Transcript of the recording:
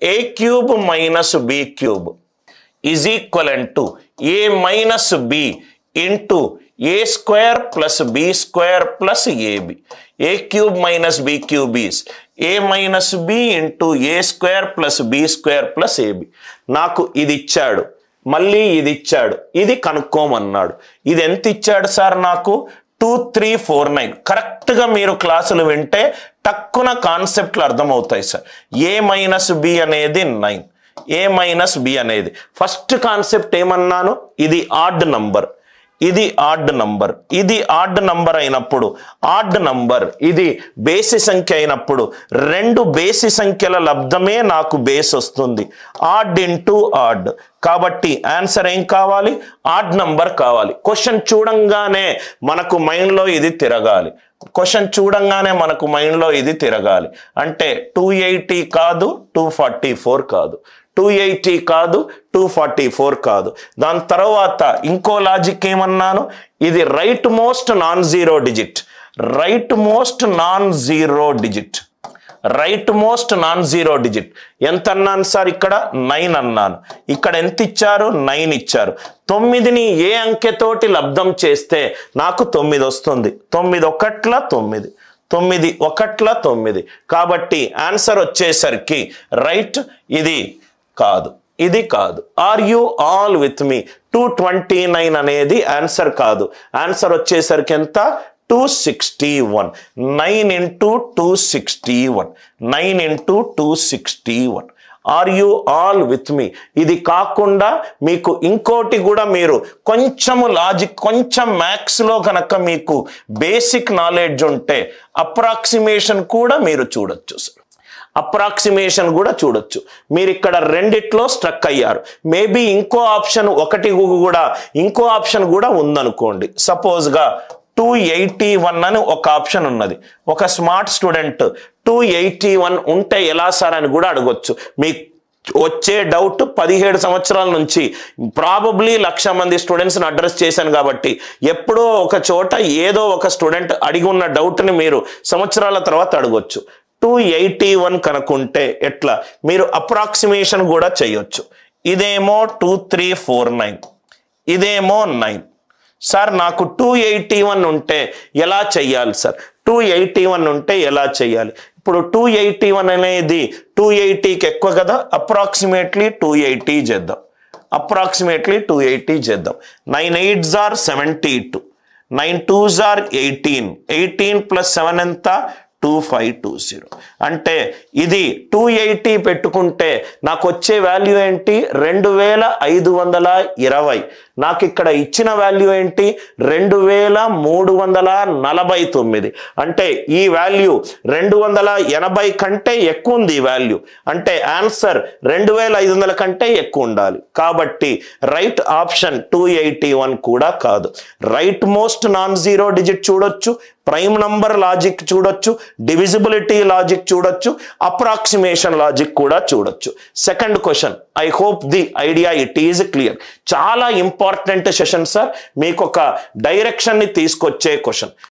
A cube minus B cube is equal to A minus B into A square plus B square plus AB A cube minus B cube is A minus B into A square plus B square plus AB నాకు ఇది ఇచ్చాడు మళ్ళీ ఇది ఇచ్చాడు ఇది కనుక్కోమన్నాడు ఇది ఎంత ఇచ్చాడు సార్ నాకు టూ త్రీ ఫోర్ నైన్ కరెక్ట్గా మీరు క్లాసులు వింటే టక్కున కాన్సెప్ట్లు అర్థమవుతాయి సార్ ఏ మైనస్ బి అనేది నైన్ ఏ మైనస్ బి అనేది ఫస్ట్ కాన్సెప్ట్ ఏమన్నాను ఇది ఆడ్ నంబర్ ఇది ఆడ్ నంబర్ ఇది ఆడ్ నంబర్ అయినప్పుడు ఆడ్ నంబర్ ఇది బేసి సంఖ్య అయినప్పుడు రెండు బేసి సంఖ్యల లబ్ధమే నాకు బేస్ వస్తుంది ఆడ్ ఇంటూ ఆడ్ కాబట్టి ఆన్సర్ ఏం కావాలి ఆడ్ నంబర్ కావాలి క్వశ్చన్ చూడంగానే మనకు మైండ్లో ఇది తిరగాలి క్వశ్చన్ చూడంగానే మనకు మైండ్లో ఇది తిరగాలి అంటే టూ ఎయిటీ కాదు టూ ఫార్టీ ఫోర్ కాదు టూ ఎయిటీ కాదు టూ ఫార్టీ ఫోర్ కాదు దాని తర్వాత ఇంకో లాజిక్ ఏమన్నాను ఇది rightmost non zero digit rightmost non zero digit rightmost non zero digit ఎంత అన్నాను సార్ ఇక్కడ నైన్ అన్నాను ఇక్కడ ఎంత ఇచ్చారు నైన్ ఇచ్చారు తొమ్మిదిని ఏ అంకెతోటి లబ్ధం చేస్తే నాకు తొమ్మిది వస్తుంది తొమ్మిది ఒకట్ల తొమ్మిది తొమ్మిది ఒకట్ల తొమ్మిది కాబట్టి ఆన్సర్ వచ్చేసరికి రైట్ ఇది కాదు ఇది కాదు are you all with me two twenty nine అనేది ఆన్సర్ కాదు ఆన్సర్ వచ్చేసరికి ఎంత two sixty one nine into two sixty one nine into two sixty one are you all with me ఇది కాకుండా మీకు ఇంకోటి కూడా మీరు కొంచెము లాజిక్ కొంచెం మ్యాథ్స్లో కనుక మీకు బేసిక్ నాలెడ్జ్ ఉంటే అప్రాక్సిమేషన్ కూడా మీరు చూడొచ్చు సార్ అప్రాక్సిమేషన్ కూడా చూడొచ్చు మీరు ఇక్కడ రెండిట్లో స్ట్రక్ అయ్యారు మేబీ ఇంకో ఆప్షన్ ఒకటి కూడా ఇంకో ఆప్షన్ కూడా ఉందనుకోండి సపోజ్గా టూ ఎయిటీ వన్ అని ఒక ఆప్షన్ ఉన్నది ఒక smart student two eighty one ఉంటే ఎలా సార్ అని కూడా అడగొచ్చు మీకు వచ్చే డౌట్ పదిహేడు సంవత్సరాల నుంచి ప్రాబబ్లీ లక్ష మంది స్టూడెంట్స్ని అడ్రస్ చేశాను కాబట్టి ఎప్పుడో ఒక చోట ఏదో ఒక స్టూడెంట్ అడిగి ఉన్న డౌట్ని మీరు సంవత్సరాల తర్వాత అడగొచ్చు టూ ఎయిటీ వన్ కనుక్కుంటే ఎట్లా మీరు అప్రాక్సిమేషన్ కూడా చేయొచ్చు ఇదేమో టూ త్రీ ఫోర్ నైన్ ఇదేమో నైన్ సార్ నాకు టూ ఎయిటీ వన్ ఉంటే ఎలా చెయ్యాలి సార్ టూ ఎయిటీ వన్ ఉంటే ఎలా చెయ్యాలి ఇప్పుడు టూ ఎయిటీ వన్ అనేది టూ ఎయిటీకి ఎక్కువ కదా అప్రాక్సిమేట్లీ టూ ఎయిటీ చేద్దాం అప్రాక్సిమేట్లీ టూ ఎయిటీ చేద్దాం నైన్ ఎయిట్ జార్ సెవెంటీ టూ నైన్ టూ జార్ ఎయిటీన్ ఎయిటీన్ ప్లస్ సెవెన్ ఎంత టూ ఫైవ్ టూ జీరో అంటే ఇది టూ ఎయిటీ పెట్టుకుంటే నాకు వచ్చే వాల్యూ ఏంటి రెండు వేల ఐదు వందల ఇరవై నాకు ఇక్కడ ఇచ్చిన వాల్యూ ఏంటి రెండు వేల మూడు వందల నలభై తొమ్మిది అంటే ఈ వాల్యూ రెండు వందల ఎనభై కంటే ఎక్కువ ఉంది ఈ వాల్యూ అంటే ఆన్సర్ రెండు వేల ఐదు వందల కంటే ఎక్కువ ఉండాలి కాబట్టి right option two eighty one కూడా కాదు rightmost non zero digit చూడొచ్చు ప్రైమ్ నంబర్ లాజిక్ చూడొచ్చు డివిజిబిలిటీ లాజిక్ చూడొచ్చు అప్రాక్సిమేషన్ లాజిక్ కూడా చూడొచ్చు second question I hope the idea it is clear చాలా ఇంపార్టెంట్ సెషన్ సార్ మీకు ఒక డైరెక్షన్ని తీసుకొచ్చే క్వశ్చన్